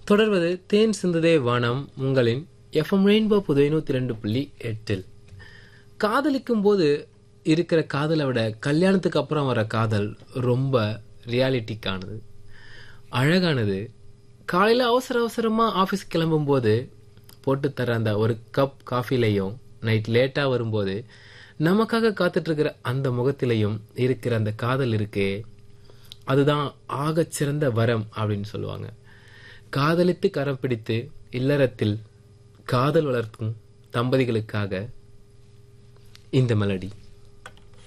தொடர்வது தேன் சிந்துதே வானம் உங்களின் எஃப்எம் ரெயின்போ புதுவை நூற்றி ரெண்டு புள்ளி எட்டில் காதலிக்கும் போது இருக்கிற காதலை விட கல்யாணத்துக்கு அப்புறம் வர காதல் ரொம்ப ரியாலிட்டிக்கானது அழகானது காலையில் அவசர அவசரமாக ஆஃபீஸ் கிளம்பும்போது போட்டு தர அந்த ஒரு கப் காஃபிலையும் நைட் லேட்டாக வரும்போது நமக்காக காத்துட்டு இருக்கிற அந்த முகத்திலையும் இருக்கிற அந்த காதல் இருக்கே அதுதான் ஆகச்சிறந்த வரம் அப்படின்னு சொல்லுவாங்க காதலித்து கரம் பிடித்து இல்லறத்தில் காதல் வளர்க்கும் தம்பதிகளுக்காக இந்த மெலடி